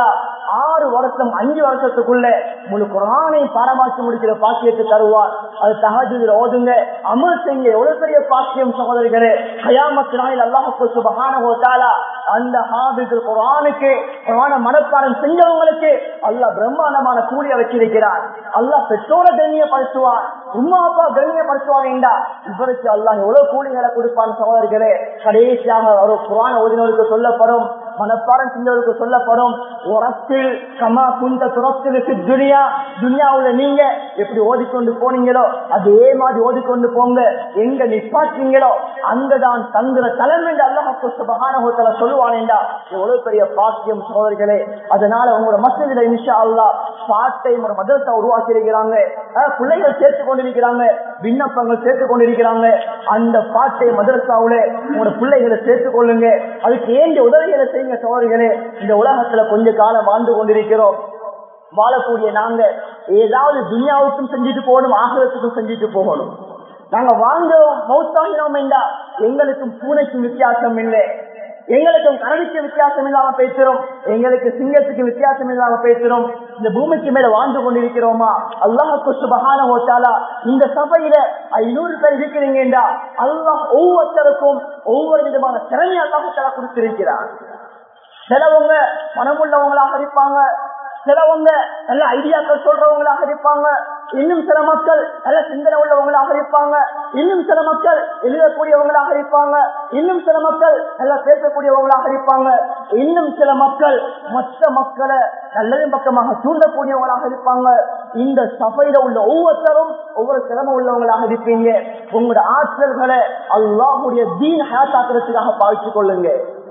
ஆறு வருஷம் அஞ்சு வருஷத்துக்குள்ள முழு குரானை பாரமாக்கி முடிக்கிற பாக்கியத்தை தருவார் அது தகஜுல ஓதுங்க அமல் செய்ய எவ்வளவு பெரிய பாக்கியம் சகோதரிகளே கயாமத்து நாளில் அல்லாஹு சுபஹானஹு தஆலா அந்த ஹாபிஸ் குரானுக்கு குரான மனப்பாடம் செஞ்சவங்களுக்கு அல்லாஹ் பிரம்மாண்டமான கூலியை வச்சிருக்கிறார் அல்லாஹ் பெற்றோரை கண்ணியப்படுத்துவார் உமா அப்பா கண்ணியப்படுத்துவார் என்றா இவருக்கு அல்லாஹ் எவ்வளவு கூலிகளை கொடுப்பான் சகோதரர்களே கடைசியாக ஒரு குரான ஓதினவருக்கு சொல்லப்படும் மனப்பாடம் செஞ்சவருக்கு சொல்லப்படும் உரத்தில் கமா குந்த துரத்திற்கு துனியா துனியாவுல நீங்க எப்படி ஓதிக்கொண்டு போனீங்களோ அதே மாதிரி ஓதிக்கொண்டு போங்க எங்க நிப்பாட்டீங்களோ அங்கதான் தங்குற தலம் என்று அல்லாஹால சொல்லுவானேண்டா எவ்வளவு பெரிய பாக்கியம் சோதர்களே அதனால உங்களோட மசிதில இன்ஷா அல்லா பாட்டை ஒரு மதத்தை உருவாக்கி இருக்கிறாங்க அஹ் பிள்ளைகள் சேர்த்து கொண்டிருக்கிறாங்க விண்ணப்பங்கள் சேர்த்து கொண்டிருக்கிறாங்க அந்த பாட்டை மதரசாவுல உங்களோட பிள்ளைகளை சேர்த்துக் கொள்ளுங்க அதுக்கு ஏண்டிய உதவிகளை செய்யுங்க சோதரிகளே இந்த உலகத்துல கொஞ்ச காலம் வாழ்ந்து கொண்டிருக்கிறோம் வாழக்கூடிய நாங்க ஏதாவது துனியாவுக்கும் செஞ்சுட்டு போகணும் ஆகிரத்துக்கும் செஞ்சுட்டு போகணும் நாங்க வாழ்ந்தோம் மௌத்தாகினோம் என்றா எங்களுக்கும் பூனைக்கும் வித்தியாசம் இல்லை எங்களுக்கும் கரடிக்கு வித்தியாசம் இல்லாம பேசுறோம் எங்களுக்கு சிங்கத்துக்கு வித்தியாசம் இல்லாம பேசுறோம் இந்த பூமிக்கு மேல வாழ்ந்து கொண்டிருக்கிறோமா அல்லாஹுக்கு சுபகான ஓட்டாலா இந்த சபையில ஐநூறு பேர் இருக்கிறீங்கடா அல்லாஹ் ஒவ்வொருத்தருக்கும் ஒவ்வொரு விதமான திறமை அல்லாஹால கொடுத்திருக்கிறார் சிலவங்க மனமுள்ளவங்களாக இருப்பாங்க சிலவங்க நல்ல ஐடியாக்கள் சொல்றவங்களாக இருப்பாங்க இன்னும் சில மக்கள் நல்ல சிந்தனை உள்ளவங்களாக இருப்பாங்க இன்னும் சில மக்கள் எழுதக்கூடியவங்களாக இருப்பாங்க இன்னும் சில மக்கள் நல்லா பேசக்கூடியவங்களாக இருப்பாங்க இன்னும் சில மக்கள் மற்ற மக்களை நல்லதின் பக்கமாக தூண்டக்கூடியவங்களாக இருப்பாங்க இந்த சபையில உள்ள ஒவ்வொருத்தரும் ஒவ்வொரு திறமை உள்ளவங்களாக இருப்பீங்க உங்களோட ஆற்றல்களை அல்லாஹுடைய தீன் ஹயாத்தாக்குறதுக்காக பாவித்துக் கொள்ளுங்க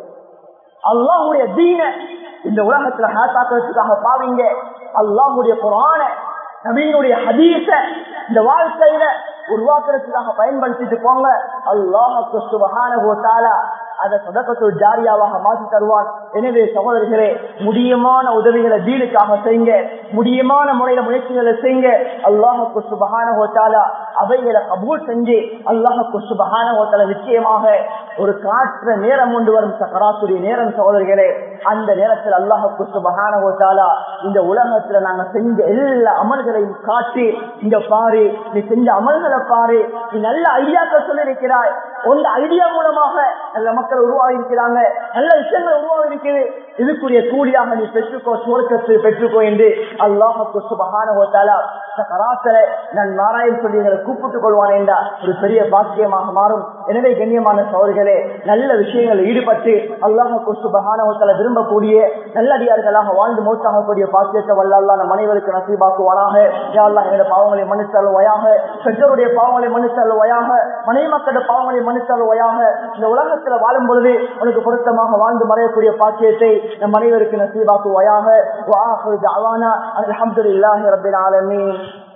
அல்லாஹுடைய தீன இந்த உலகத்துல ஹாத்தாக்குறதுக்காக பாவீங்க அல்லாஹுடைய குரான நபீனுடைய ஹதீச இந்த வாழ்க்கையில உருவாக்குறதுக்காக பயன்படுத்திட்டு போங்க அல்லாஹு சுபஹான அதை சதக்கத்தோடு ஜாரியாவாக மாற்றி தருவான் எனவே சகோதரிகளே முடியமான உதவிகளை தீனுக்காக செய்யுங்க முடியமான முறையில முயற்சிகளை செய்யுங்க அல்லாஹுக்கு சுபகான ஹோட்டாலா அவைகளை கபூல் செஞ்சு அல்லாஹுக்கு சுபகான ஹோட்டால நிச்சயமாக ஒரு காற்ற நேரம் கொண்டு வரும் சக்கராத்துடைய நேரம் சகோதரிகளே அந்த நேரத்தில் அல்லாஹுக்கு சுபகான ஹோட்டாலா இந்த உலகத்துல நாங்க செஞ்ச எல்லா அமல்களையும் காட்டி இங்க பாரு நீ செஞ்ச அமல்களை பாரு நீ நல்ல ஐடியாக்கள் சொல்லியிருக்கிறாய் உங்க ஐடியா மூலமாக நல்ல மக்கள் உருவாகி இருக்கிறாங்க நல்ல விஷயங்கள் உருவாகி இருக்குது இதுக்குரிய கூலியாக நீ பெற்றுக்கோ சுவர்க்கத்தை பெற்றுக்கோ என்று அல்லாஹுக்கு சுபகான ஹோட்டாலா கராசல நான் நாராயண் சொல்லி எங்களை கூப்பிட்டுக் கொள்வான் என்றா ஒரு பெரிய பாக்கியமாக மாறும் எனவே கண்ணியமான சோழர்களே நல்ல விஷயங்களில் ஈடுபட்டு அல்லாஹுக்கு சுபகான ஹோட்டல விரும்பக்கூடிய நல்லடியார்களாக வாழ்ந்து மோட்டாகக்கூடிய பாக்கியத்தை வல்லல்லா நம் அனைவருக்கு நசீபாக்குவானாக யாழ்லா எங்களுடைய பாவங்களை மன்னித்தல்வையாக பெற்றோருடைய பாவங்களை மன்னித்தல்வையாக மனைவி மக்களுடைய பாவங்களை மன்னித்தல்வையாக இந்த உலகத்துல வாழும் பொழுது உனக்கு பொருத்தமாக வாழ்ந்து மறையக்கூடிய பாக்கியத்தை நம் அனைவருக்கு நசீபாக்குவாயாக அலமதுல்லாஹி ரபில் ஆலமீன்